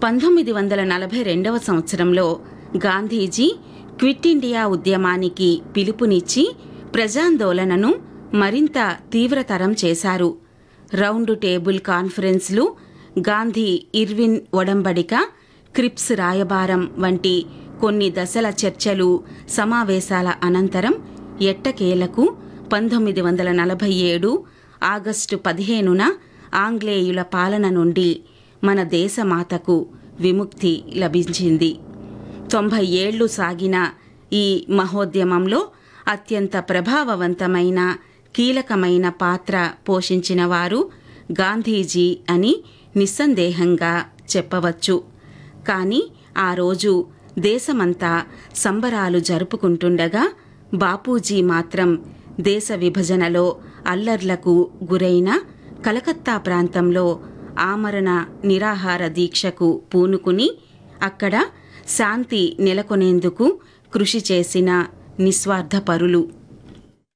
పంతొమ్మిది వందల నలభై రెండవ సంవత్సరంలో గాంధీజీ క్విట్ ఇండియా ఉద్యమానికి పిలుపునిచ్చి ప్రజాందోళనను మరింత తీవ్రతరం చేశారు రౌండ్ టేబుల్ కాన్ఫరెన్స్లు గాంధీ ఇర్విన్ ఒడంబడిక క్రిప్స్ రాయబారం వంటి కొన్ని దశల చర్చలు సమావేశాల అనంతరం ఎట్టకేలకు పంతొమ్మిది వందల నలభై ఏడు ఆగస్టు పదిహేనున ఆంగ్లేయుల పాలన నుండి మన దేశమాతకు విముక్తి లభించింది తొంభై ఏళ్లు సాగిన ఈ మహోద్యమంలో అత్యంత ప్రభావవంతమైన కీలకమైన పాత్ర పోషించిన వారు గాంధీజీ అని నిస్సందేహంగా చెప్పవచ్చు కానీ ఆ రోజు దేశమంతా సంబరాలు జరుపుకుంటుండగా బాపూజీ మాత్రం దేశ విభజనలో అల్లర్లకు గురైన కలకత్తా ప్రాంతంలో ఆమరణ నిరాహార దీక్షకు పూనుకుని అక్కడ శాంతి నెలకొనేందుకు కృషి చేసిన నిస్వార్థపరులు